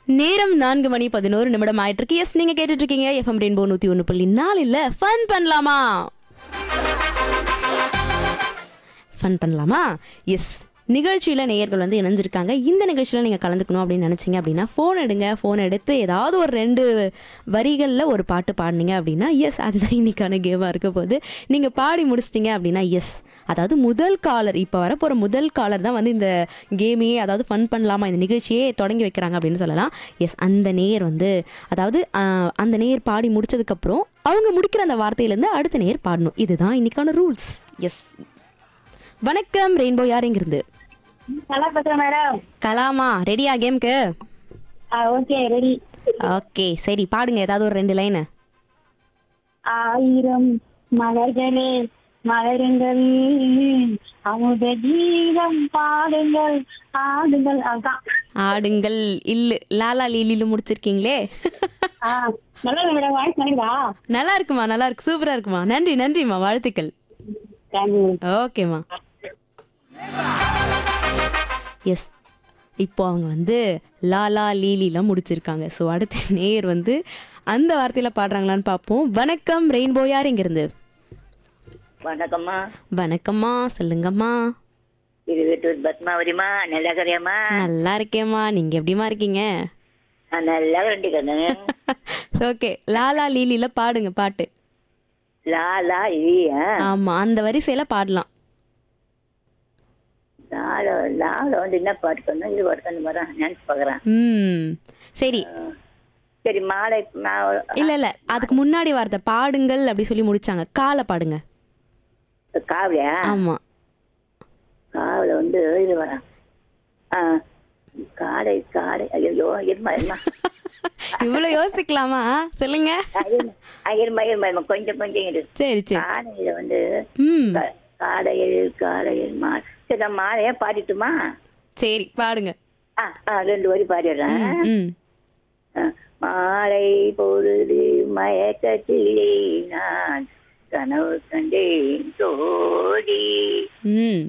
நேரம் நான்கு மணி பதினோரு நிமிடம் ஆயிட்டு இருக்கு எஸ் நீங்க கேட்டுட்டு இருக்கீங்க எஃப்எம் ரெயின்போ நூத்தி ஒண்ணு புள்ளி நாலு இல்ல ஃபன் பண்ணலாமா ஃபன் பண்ணலாமா எஸ் நிகழ்ச்சியில நேயர்கள் வந்து இணைஞ்சிருக்காங்க இந்த நிகழ்ச்சியில நீங்க கலந்துக்கணும் அப்படின்னு நினைச்சீங்க அப்படின்னா ஃபோன் எடுங்க ஃபோன் எடுத்து ஏதாவது ஒரு ரெண்டு வரிகள்ல ஒரு பாட்டு பாடினீங்க அப்படின்னா எஸ் அதுதான் இன்னைக்கான கேமா இருக்க போகுது நீங்க பாடி முடிச்சிட்டீங்க அப்படின்னா எஸ் அதாவது முதல் காலர் இப்போ வர போகிற முதல் காலர் தான் வந்து இந்த கேமையே அதாவது ஃபன் பண்ணலாமா இந்த நிகழ்ச்சியே தொடங்கி வைக்கிறாங்க அப்படின்னு சொல்லலாம் எஸ் அந்த நேயர் வந்து அதாவது ஆஹ், அந்த நேயர் பாடி முடிச்சதுக்கப்புறம் அவங்க முடிக்கிற அந்த வார்த்தையிலேருந்து அடுத்த நேயர் பாடணும் இதுதான் இன்னைக்கான ரூல்ஸ் எஸ் வணக்கம் ரெயின்போ யார் எங்கிருந்து நல்லா பேசுறேன் மேடம் கலாமா ரெடியா கேம்க்கு ஓகே ரெடி ஓகே சரி பாடுங்க ஏதாவது ஒரு ரெண்டு லைனு ஆயிரம் மலர்களே மலருங்கள் அமுத கீதம் பாடுங்கள் ஆடுங்கள் அதான் ஆடுங்கள் இல்லு லாலா லீலிலும் முடிச்சிருக்கீங்களே ஆ, நல்லா இருக்கு மேடம் வாய்ஸ் நல்லா நல்லா இருக்குமா நல்லா இருக்கு சூப்பரா இருக்குமா நன்றி நன்றிம்மா வாழ்த்துக்கள் தேங்க்யூ ஓகேம்மா எஸ் இப்போ அவங்க வந்து லாலா லீலிலாம் முடிச்சிருக்காங்க ஸோ அடுத்த நேர் வந்து அந்த வார்த்தையில் பாடுறாங்களான்னு பார்ப்போம் வணக்கம் ரெயின்போ யார் இங்கிருந்து வணக்கம்மா வணக்கம்மா சொல்லுங்கம்மா இது வீட்டூர் பத்மாவதிமா நல்லா கரையாம்மா நல்லா இருக்கேம்மா நீங்கள் எப்படிம்மா இருக்கீங்க நான் நல்லா ரெண்டு கண்ணு ஓகே லாலா லீலியில் பாடுங்க பாட்டு லாலா இல்லையா ஆமாம் அந்த வரிசையில் பாடலாம் லால லால வந்து என்ன பாட்டு பண்ணணும் இது பாட்டு பண்ண வரேன் நினைச்சு பார்க்குறேன் ம் சரி சரி மாலை மா- இல்லை இல்லை அதுக்கு முன்னாடி வார்த்தை பாடுங்கள் அப்படி சொல்லி முடிச்சாங்க காலை பாடுங்க காவியா ஆமாம் காவில வந்து இது வரேன் ஆ காடை காடை ஐயோ இருமா இருமா இவ்வளவு யோசிக்கலாமா சொல்லுங்க இருமா இருமா இருமா கொஞ்சம் கொஞ்சம் இரு சரி சரி காடையில வந்து ம் கா- காடையில் காடையில் மா சரி நான் மாலையா பாடிட்டுமா சரி பாடுங்க ஆ ஆ ரெண்டு வரி பாடிடுறேன் ம் மாலை பொழுது மயக்கத்திலே நான் கனவு கண்டேன் தோடி ம்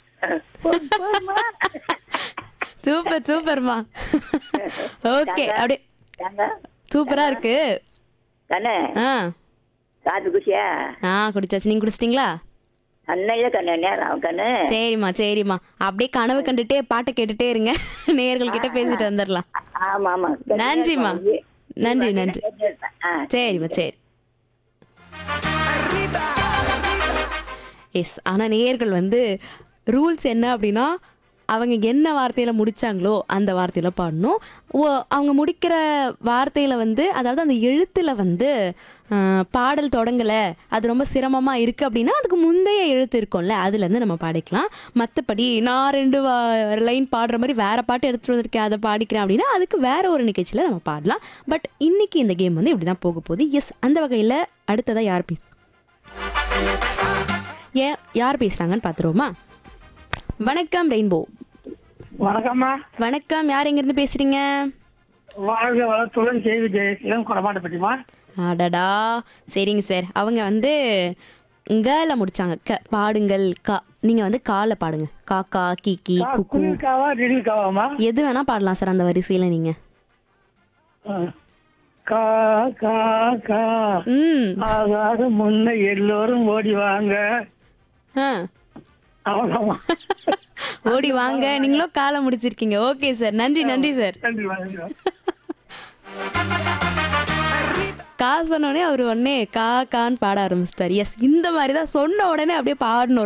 சூப்பர் சூப்பர்மா ஓகே அப்படியே சூப்பரா இருக்கு கண்ணு ஆ காத்து குஷியா ஆ குடிச்சாச்சு நீங்க குடிச்சிட்டீங்களா அன்னையில கண்ணு நேரம் கண்ணு சரிம்மா சரிம்மா அப்படியே கனவு கண்டுட்டே பாட்டை கேட்டுட்டே இருங்க நேயர்கள் கிட்ட பேசிட்டு வந்துடலாம் ஆமா ஆமா நன்றிம்மா நன்றி நன்றி ஆ சரிம்மா சரி எஸ் ஆனால் நேயர்கள் வந்து ரூல்ஸ் என்ன அப்படின்னா அவங்க என்ன வார்த்தையில் முடிச்சாங்களோ அந்த வார்த்தையில் பாடணும் ஓ அவங்க முடிக்கிற வார்த்தையில் வந்து அதாவது அந்த எழுத்தில் வந்து ஆஹ், பாடல் தொடங்கலை அது ரொம்ப சிரமமாக இருக்குது அப்படின்னா அதுக்கு முந்தைய எழுத்து இருக்கும்ல அதுலேருந்து நம்ம பாடிக்கலாம் மற்றபடி நான் ரெண்டு லைன் பாடுற மாதிரி வேறு பாட்டு எடுத்துகிட்டு வந்திருக்கேன் அதை பாடிக்கிறேன் அப்படின்னா அதுக்கு வேற ஒரு நிகழ்ச்சியில் நம்ம பாடலாம் பட் இன்னைக்கு இந்த கேம் வந்து இப்படி தான் போக போகுது எஸ் அந்த வகையில் அடுத்ததாக யார் பேச ஏன் யார் பேசுகிறாங்கன்னு பார்த்துருவோமா வணக்கம் ரெயின்போ வணக்கம்மா வணக்கம் யார் எங்கேருந்து பேசுகிறீங்க வாழ்க வளத்துடன் செய்தி ஜெயசீலம் கொடமாட்டப்பட்டிமா அடடா சரிங்க சார் அவங்க வந்து கேல முடிச்சாங்க க பாடுங்கள் கா நீங்கள் வந்து காலை பாடுங்க காக்கா கீக்கி குக்கு குயில்காவா ரிடில்காவாமா எது வேணால் பாடலாம் சார் அந்த வரிசையில் நீங்கள் கா கா கா ம் ஆகாத முன்ன எல்லோரும் ஓடி வாங்க ஆ அவ்வளோமா ஓடி வாங்க நீங்களும் காலை முடிச்சிருக்கீங்க ஓகே சார் நன்றி நன்றி சார் நன்றி நன்றி கா சொன்னோடனே அவர் உடனே கா கான்னு பாட ஆரம்பிச்சிட்டார் எஸ் இந்த மாதிரி தான் சொன்ன உடனே அப்படியே பாடணும்